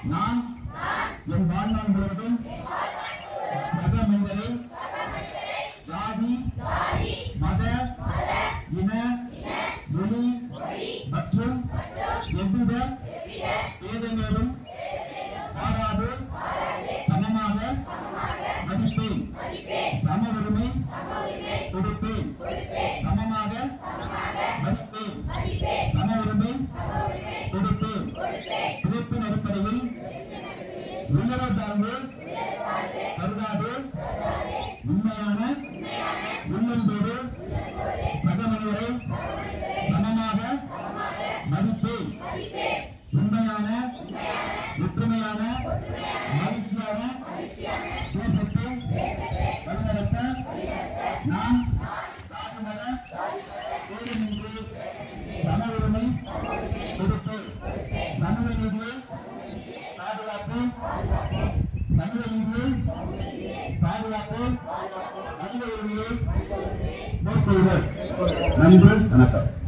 நான் என் வாழ்நாள் முழுவதும் சக மனிதரை ஜாதி மத இன மொழி மற்றும் எவ்வித ஏதமேலும் பாராது சமமாக மதிப்பேன் சம உரிமை கொடுப்பேன் சமமாக மதிப்பேன் சம உரிமை கொடுப்பேன் பிறப்பின் அடிப்படையில் உயர தாழ்வு கருதாது உண்மையான உள்ளன்போடு சக மனிதரை சமமாக மதிப்பேன் உண்மையான ஒற்றுமையான மகிழ்ச்சியான தேசத்தை வழிநடத்த நான் சாதி மத பேரினின்று சம உரிமை கொடுத்து சமூக நீதியை பாதுகாப்பு சமூக நீதியை பாதுகாப்பு மனித உரிமையை மேற்கொள்வர் நன்றி வணக்கம்